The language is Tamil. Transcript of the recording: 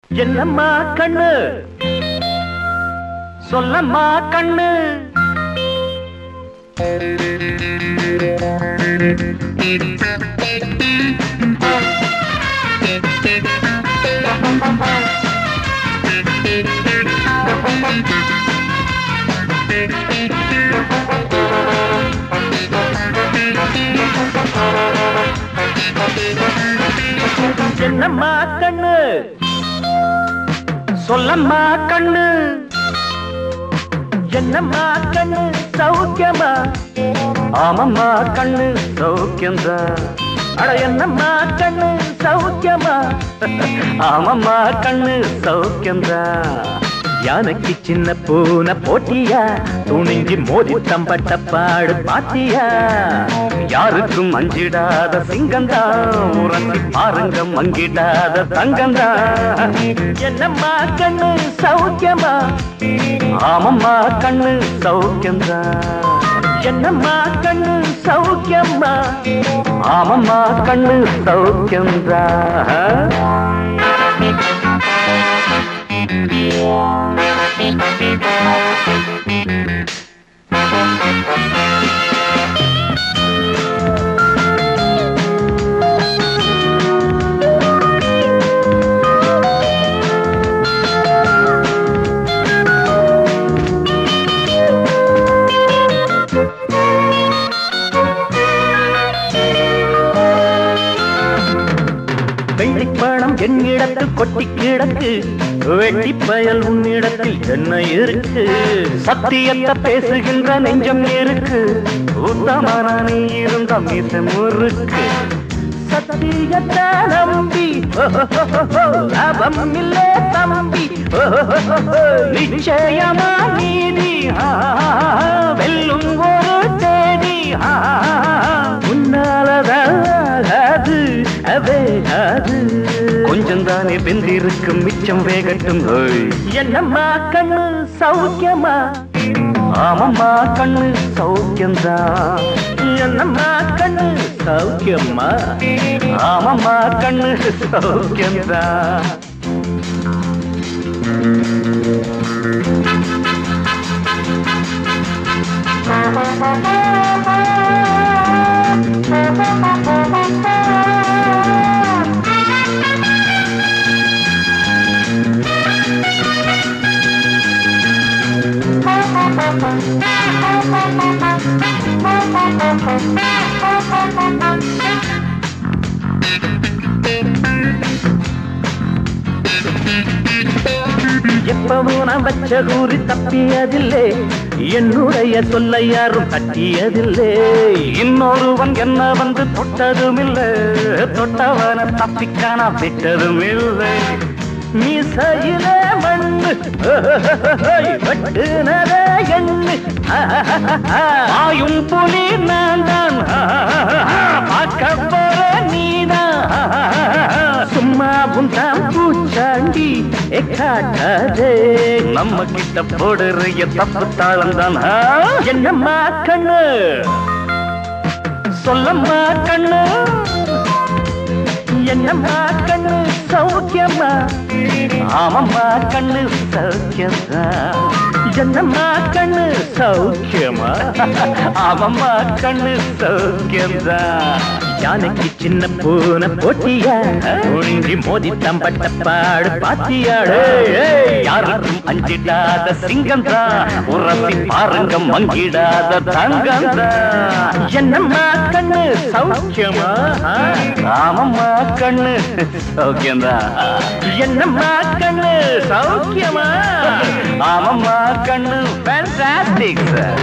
என்னம்மா கண்ணு சொல்லம்மா கண்ணு என்னம்மா கண்ணு சொல்லம்மா கண்ணு என்னம்மா கண்ணு சௌக்கியமா ஆமம்மா கண்ணு சௌக்கியம்தான் அட என்னம்மா கண்ணு சௌக்கியமா ஆமம்மா கண்ணு சௌக்கியம்தான் யானைக்கு சின்ன பூனை போட்டியா துணிஞ்சி மோதி தம்பட்ட பாடு பாத்தியா யாருக்கும் அஞ்சிடாத சிங்கந்தா உறங்கி பாருங்க மங்கிடாத தங்கந்தா என்னம்மா கண்ணு சௌக்கியமா ஆமம்மா கண்ணு சௌக்கியந்தா என்னம்மா கண்ணு சௌக்கியம்மா ஆமம்மா கண்ணு சௌக்கியந்தா வெள்ளிப்பணம் என்னிடத்தில் கொட்டி கிடக்கு வெட்டி பயல் உன்னிடத்தில் என்ன இருக்கு சத்தியத்தை பேசுகின்ற நெஞ்சம் இருக்கு உத்தமான நீ இருந்த மீச முறுக்கு சத்தியத்தை நம்பி லாபம் இல்ல தம்பி நிச்சயமா நீதி ஆ, வெல்லும் ஒரு தேதி ஆ, உன்னாலதாகாது அவேகாது கொஞ்சம் தானே வெந்திருக்கும் மிச்சம் வேகட்டும் ஹோய். என்னம்மா கண்ணு சௌக்கியமா ஆமம்மா கண்ணு சௌக்கியம்தான் என்னம்மா கண்ணு சௌக்கியம்மா ஆமம்மா கண்ணு சௌக்கியம்தான் எப்பவும் நான் வச்ச கூறி தப்பியதில்லை என்னுடைய சொல்லை யாரும் தட்டியதில்லை இன்னொருவன் என்ன வந்து தொட்டதும் இல்லை தொட்டவன தப்பிக்கான விட்டதும் இல்லை மீசையிலே மண்ணு வெட்டுனதே எண்ணு ஆயும் புலி நான் தான் பார்க்க போற நீதான் சும்மா உண்டாம் பூச்சாண்டி ஏ காட்டாதே நம்ம கிட்ட போடுறிய தப்பு தாளம் தான் என்னம்மா கண்ணு சொல்லம்மா கண்ணு என்னம்மா கண்ணு சௌக்கியமா ஆமம்மா கண்ணு சௌக்கியமா என்னம்மா கண்ணு சௌக்கியமா ஆமம்மா கண்ணு சௌக்கியம்தா யானைக்கு சின்ன பூனை போட்டியா ஒழுங்கி மோதி தம்பட்ட பாடு பாத்தியாடு யாருக்கும் அஞ்சிடாத சிங்கம் தான் உரசி பாருங்க மங்கிடாத தங்கம் தான் என்னம்மா கண்ணு சௌக்கியமா ஆமம்மா கண்ணு சௌக்கியம்தான் என்னம்மா கண்ணு சௌக்கியமா ஆமம்மா கண்ணு ஃபேண்டாஸ்டிக் சார்